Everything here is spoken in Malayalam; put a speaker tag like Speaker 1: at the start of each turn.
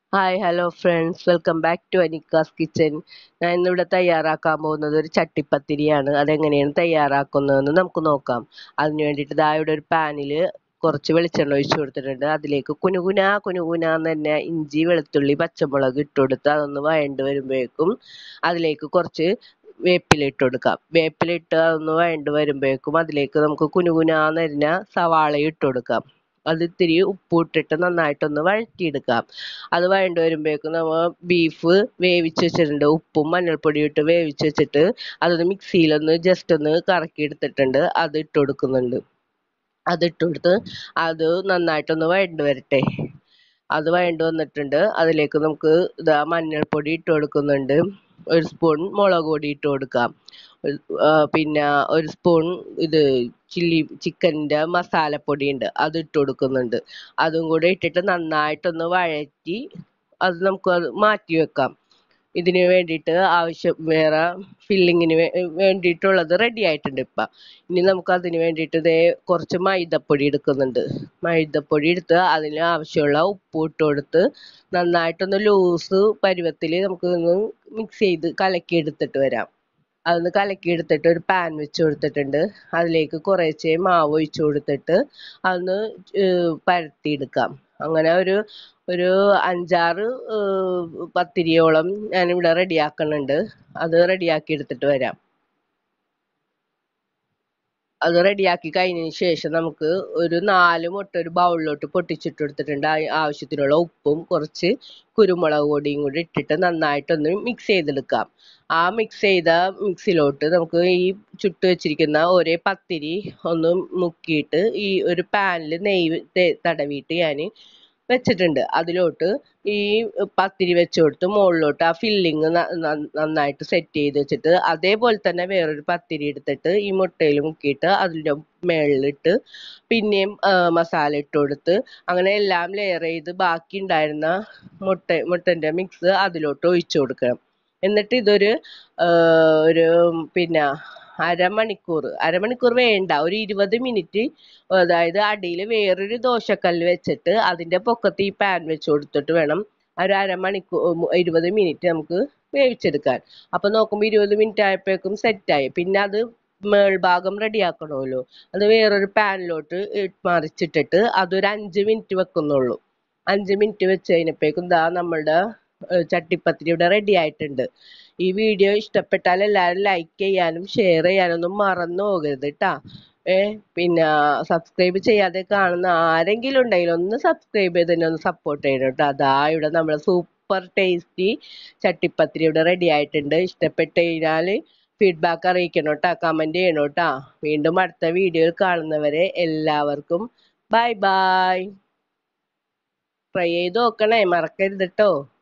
Speaker 1: hi hello friends welcome back to Anikka's kitchen ഞാൻ ഇന്നിവിടെ തയ്യാറാക്കാൻ പോകുന്നത് ഒരു ചട്ടിപ്പത്തിരിയാണ് അതെങ്ങനെയാണ് തയ്യാറാക്കുന്നതെന്ന് നമുക്ക് നോക്കാം അതിന് വേണ്ടിയിട്ട് ദാ ഇവിടെ ഒരു പാനിൽ കുറച്ച് വെളിച്ചെണ്ണ ഒഴിച്ചു കൊടുത്തിട്ടുണ്ട് അതിലേക്ക് കുനുകുന കുനുകുന എന്ന് തന്നെ ഇഞ്ചി വെളുത്തുള്ളി പച്ചമുളക് ഇട്ട് കൊടുത്ത് അതൊന്ന് വഴണ്ട് വരുമ്പോഴേക്കും അതിലേക്ക് കുറച്ച് വേപ്പില ഇട്ട് കൊടുക്കാം വേപ്പില ഇട്ട് അതൊന്ന് വഴണ്ട് വരുമ്പോഴേക്കും അതിലേക്ക് നമുക്ക് കുനുകുന എന്ന് പറഞ്ഞ സവാള ഇട്ട് കൊടുക്കാം അത് ഇത്തിരി ഉപ്പ് ഇട്ടിട്ട് നന്നായിട്ടൊന്ന് വഴറ്റിയെടുക്കാം അത് വഴണ്ട് വരുമ്പോഴേക്കും നമ്മൾ ബീഫ് വേവിച്ച് വെച്ചിട്ടുണ്ട് ഉപ്പും മഞ്ഞൾപ്പൊടിയും ഇട്ട് വേവിച്ച് വെച്ചിട്ട് അതൊന്ന് മിക്സിയിലൊന്ന് ജസ്റ്റ് ഒന്ന് കറക്കി എടുത്തിട്ടുണ്ട് അത് ഇട്ട് കൊടുക്കുന്നുണ്ട് അത് ഇട്ട് കൊടുത്ത് അത് നന്നായിട്ടൊന്ന് വഴണ്ട് വരട്ടെ അത് വഴണ്ട് വന്നിട്ടുണ്ട് അതിലേക്ക് നമുക്ക് ഇതാ മഞ്ഞൾപ്പൊടി ഇട്ട് കൊടുക്കുന്നുണ്ട് ഒരു സ്പൂൺ മുളക് പൊടി ഇട്ട് കൊടുക്കാം പിന്നെ ഒരു സ്പൂൺ ഇത് ചില്ലി ചിക്കൻ്റെ മസാലപ്പൊടി ഉണ്ട് അത് ഇട്ട് കൊടുക്കുന്നുണ്ട് അതും കൂടെ ഇട്ടിട്ട് നന്നായിട്ടൊന്ന് വഴറ്റി അത് നമുക്ക് അത് മാറ്റി വെക്കാം ഇതിന് വേണ്ടിയിട്ട് ആവശ്യം വേറെ ഫില്ലിങ്ങിന് വേണ്ടിയിട്ടുള്ളത് റെഡി ആയിട്ടുണ്ട് ഇപ്പം ഇനി നമുക്ക് അതിന് വേണ്ടിയിട്ട് ഇതേ കുറച്ച് മൈദപ്പൊടി എടുക്കുന്നുണ്ട് മൈദപ്പൊടി എടുത്ത് അതിന് ആവശ്യമുള്ള ഉപ്പ് ഇട്ട് കൊടുത്ത് നന്നായിട്ടൊന്ന് ലൂസ് പരുവത്തിൽ നമുക്ക് ഒന്ന് മിക്സ് ചെയ്ത് കലക്കി എടുത്തിട്ട് വരാം അതൊന്ന് കലക്കി എടുത്തിട്ട് ഒരു പാൻ വെച്ച് കൊടുത്തിട്ടുണ്ട് അതിലേക്ക് കുറേശ്ശെ മാവ് ഒഴിച്ച് കൊടുത്തിട്ട് അതൊന്ന് പരത്തിയെടുക്കാം അങ്ങനെ ഒരു ഒരു അഞ്ചാറ് പത്തിരിയോളം ഞാനിവിടെ റെഡിയാക്കുന്നുണ്ട് അത് റെഡിയാക്കി എടുത്തിട്ട് വരാം അത് റെഡിയാക്കി കഴിഞ്ഞതിന് ശേഷം നമുക്ക് ഒരു നാല് മുട്ട ഒരു ബൗളിലോട്ട് പൊട്ടിച്ചിട്ട് കൊടുത്തിട്ടുണ്ട് ആവശ്യത്തിനുള്ള ഉപ്പും കുറച്ച് കുരുമുളക് പൊടിയും കൂടി ഇട്ടിട്ട് നന്നായിട്ടൊന്ന് മിക്സ് ചെയ്തെടുക്കാം ആ മിക്സ് ചെയ്ത മിക്സിലോട്ട് നമുക്ക് ഈ ചുട്ട് വെച്ചിരിക്കുന്ന ഒരേ പത്തിരി ഒന്ന് മുക്കിയിട്ട് ഈ ഒരു പാനിൽ നെയ്യ് തടവിയിട്ട് ഞാൻ വെച്ചിട്ടുണ്ട് അതിലോട്ട് ഈ പത്തിരി വെച്ച് കൊടുത്ത് മുകളിലോട്ട് ആ ഫില്ലിങ് നന്നായിട്ട് സെറ്റ് ചെയ്ത് വെച്ചിട്ട് അതേപോലെ തന്നെ വേറൊരു പത്തിരി എടുത്തിട്ട് ഈ മുട്ടയിൽ മുക്കിയിട്ട് അതിൻ്റെ മുകളിലിട്ട് പിന്നെയും മസാല ഇട്ട് കൊടുത്ത് അങ്ങനെ എല്ലാം ലെയർ ചെയ്ത് ബാക്കി ഉണ്ടായിരുന്ന മുട്ട മുട്ടൻ്റെ മിക്സ് അതിലോട്ട് ഒഴിച്ചു കൊടുക്കണം എന്നിട്ട് ഇതൊരു ഒരു പിന്നെ അരമണിക്കൂർ അരമണിക്കൂർ വേണ്ട ഒരു ഇരുപത് മിനിറ്റ് അതായത് അടിയിൽ വേറൊരു ദോശക്കല്ല് വെച്ചിട്ട് അതിൻ്റെ പൊക്കത്ത് ഈ പാൻ വെച്ച് കൊടുത്തിട്ട് വേണം ഒരു അരമണിക്കൂർ ഇരുപത് മിനിറ്റ് നമുക്ക് വേവിച്ചെടുക്കാൻ അപ്പം നോക്കുമ്പോൾ ഇരുപത് മിനിറ്റ് ആയപ്പോഴേക്കും സെറ്റായി പിന്നെ അത് മേൾഭാഗം റെഡിയാക്കണമല്ലോ അത് വേറൊരു പാനിലോട്ട് മറിച്ചിട്ടിട്ട് അതൊരു അഞ്ച് മിനിറ്റ് വെക്കുന്നുള്ളൂ അഞ്ച് മിനിറ്റ് വെച്ച് കഴിഞ്ഞപ്പോഴേക്കും ദാ നമ്മളുടെ ചട്ടിപ്പത്തിരി ഇവിടെ റെഡി ആയിട്ടുണ്ട് ഈ വീഡിയോ ഇഷ്ടപ്പെട്ടാൽ എല്ലാവരും ലൈക്ക് ചെയ്യാനും ഷെയർ ചെയ്യാനും ഒന്നും മറന്നു പോകരുത് കേട്ടാ ഏ പിന്നെ സബ്സ്ക്രൈബ് ചെയ്യാതെ കാണുന്ന ആരെങ്കിലും ഉണ്ടെങ്കിൽ ഒന്ന് സബ്സ്ക്രൈബ് ചെയ്ത് തന്നെ ഒന്ന് സപ്പോർട്ട് ചെയ്യണം കേട്ടോ അതാ ഇവിടെ നമ്മളെ സൂപ്പർ ടേസ്റ്റി ചട്ടിപ്പത്തിരി ഇവിടെ റെഡി ആയിട്ടുണ്ട് ഇഷ്ടപ്പെട്ട് കഴിഞ്ഞാൽ ഫീഡ്ബാക്ക് അറിയിക്കണം കേട്ടോ കമൻറ്റ് ചെയ്യണം കേട്ടോ വീണ്ടും അടുത്ത വീഡിയോയിൽ കാണുന്നവരെ എല്ലാവർക്കും ബൈ ബൈ ട്രൈ ചെയ്ത് നോക്കണേ മറക്കരുത് കേട്ടോ